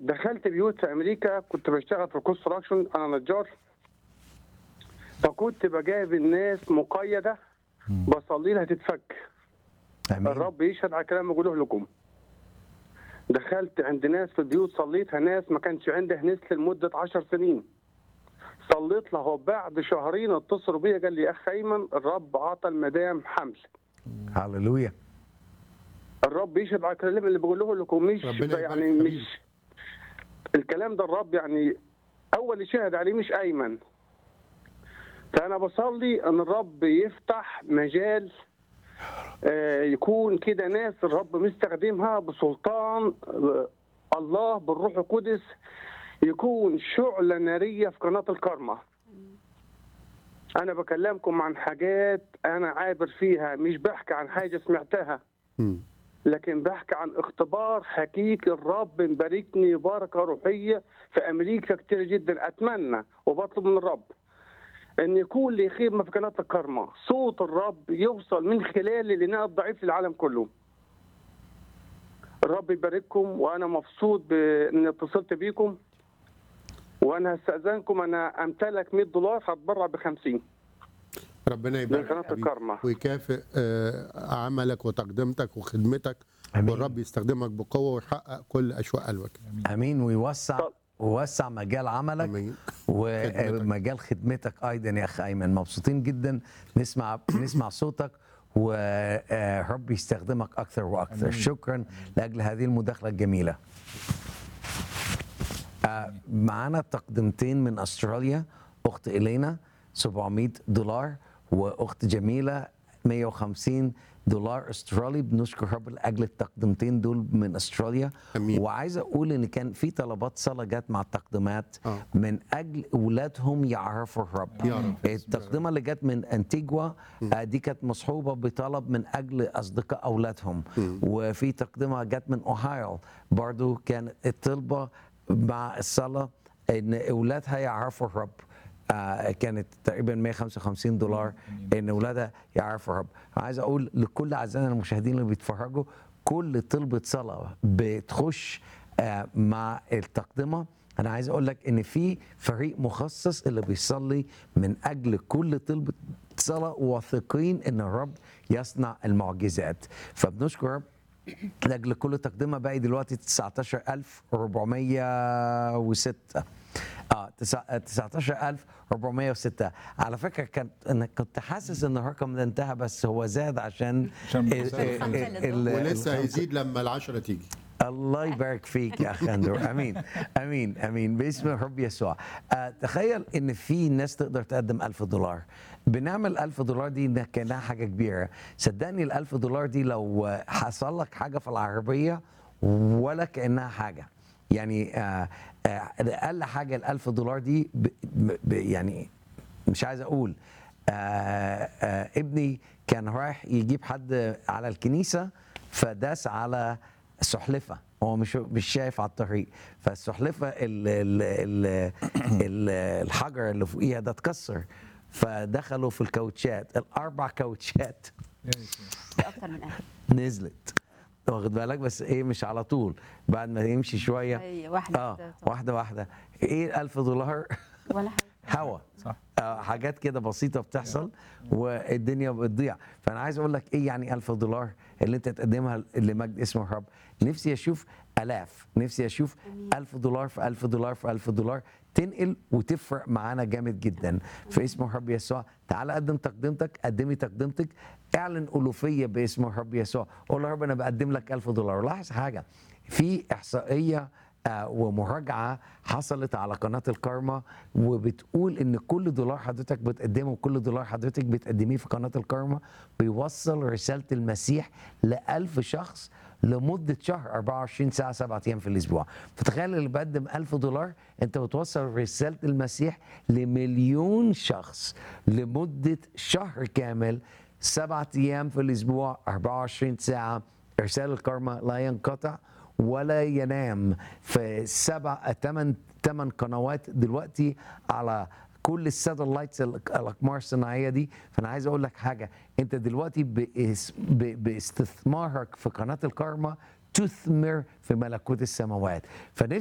دخلت بيوت في امريكا كنت بشتغل في كونستراكشن انا نجار فكنت بجايب الناس مقيده بصلي لها تتفك امين الرب يشهد على كلام بقوله لكم دخلت عند ناس في البيوت صليتها ناس ما كانش عندها نسل لمده عشر سنين صليت له وبعد شهرين اتصلوا بيا قال لي يا اخ ايمن الرب عطى المدام حمل هللويا الرب يشهد على الكلام اللي بقوله لكم مش ربنا يبارك يعني حبيبي. مش الكلام ده الرب يعني اول اللي شهد عليه مش ايمن فانا بصلي ان الرب يفتح مجال آه، يكون كده ناس الرب مستخدمها بسلطان آه، الله بالروح القدس يكون شعلة نارية في قناة الكرمة أنا بكلمكم عن حاجات أنا عابر فيها مش بحكي عن حاجة سمعتها مم. لكن بحكي عن اختبار حقيقي الرب مباركني بركه روحيه في امريكا كتير جدا اتمنى وبطلب من الرب ان يكون لي خدمه في قناه الكرمه صوت الرب يوصل من خلال الاناء الضعيف للعالم كله الرب يبارككم وانا مبسوط باني اتصلت بيكم وانا هستاذنكم انا امتلك 100 دولار هتبرع ب 50 ربنا يبارك لقناة حبيبي الكرمة. ويكافئ آه، عملك وتقدمتك وخدمتك آمين. والرب يستخدمك بقوه ويحقق كل اشواق قلبك امين ويوسع طب. ويوسع مجال عملك امين ومجال خدمتك ايضا يا اخ ايمن مبسوطين جدا نسمع نسمع صوتك ورب يستخدمك اكثر واكثر شكرا لاجل هذه المداخله الجميله آه، معانا تقدمتين من استراليا اخت الينا 700 دولار واخت جميله 150 دولار استرالي بنشكر رب لاجل التقدمتين دول من استراليا أمين. وعايز اقول ان كان في طلبات صلاه جت مع التقديمات آه. من اجل اولادهم يعرفوا الرب يا رب. التقدمه اللي جت من انتيجوا آه، دي كانت مصحوبه بطلب من اجل اصدقاء اولادهم وفي تقدمه جت من اوهايو برضو كان الطلبه مع الصلاه ان اولادها يعرفوا الرب آه، كانت تقريبا 155 دولار ان اولادها يعرفوا الرب عايز اقول لكل اعزائنا المشاهدين اللي بيتفرجوا كل طلبه صلاه بتخش آه، مع التقدمه انا عايز اقول لك ان في فريق مخصص اللي بيصلي من اجل كل طلبه صلاه واثقين ان الرب يصنع المعجزات فبنشكر رب لاجل كل تقدمه باقي دلوقتي 19406 اه تسع- 19406 على فكره كانت انا كنت حاسس ان الرقم ده انتهى بس هو زاد عشان عشان ال- المسافة. ال- ال- ال- ولسه الخمسة. هيزيد لما العشرة تيجي الله يبارك فيك يا اخ اندرو امين امين امين باسم الرب يسوع آه تخيل ان في ناس تقدر تقدم ألف دولار بنعمل ألف دولار دي إنها كانها حاجه كبيره صدقني الألف دولار دي لو آه، حصل لك حاجه في العربيه ولا كانها حاجه يعني آه آه اقل حاجه الألف دولار دي ب ب يعني مش عايز اقول آه آه ابني كان رايح يجيب حد على الكنيسه فداس على سحلفه هو مش مش شايف على الطريق فالسحلفه ال ال ال ال الحجر اللي فوقيها ده اتكسر فدخلوا في الكاوتشات الاربع كاوتشات في اكتر من اهل نزلت واخد بالك بس ايه مش على طول بعد ما يمشي شويه أي واحدة اه كده طبعا. واحده واحده ايه 1000 دولار ولا حاجه هوا صح. آه حاجات كده بسيطه بتحصل والدنيا بتضيع فانا عايز اقول لك ايه يعني 1000 دولار اللي انت تقدمها لمجد اسم الرب نفسي اشوف الاف نفسي اشوف 1000 دولار في 1000 دولار في 1000 دولار تنقل وتفرق معانا جامد جدا في اسم الرب يسوع تعال قدم تقدمتك قدمي تقدمتك اعلن الوفيه باسم الرب يسوع قول له يا رب انا بقدم لك 1000 دولار لاحظ حاجه في احصائيه آه، ومراجعه حصلت على قناه الكارما وبتقول ان كل دولار حضرتك بتقدمه وكل دولار حضرتك بتقدميه في قناه الكارما بيوصل رساله المسيح ل 1000 شخص لمده شهر 24 ساعه 7 ايام في الاسبوع فتخيل اللي بقدم 1000 دولار انت بتوصل رساله المسيح لمليون شخص لمده شهر كامل سبعة ايام في الاسبوع 24 ساعه ارسال الكارما لا ينقطع ولا ينام في سبع ثمان ثمان قنوات دلوقتي على كل الساتلايتس الاقمار الصناعيه دي فانا عايز اقول لك حاجه انت دلوقتي بإس- ب- باستثمارك في قناه الكارما تثمر في ملكوت السماوات فنفسي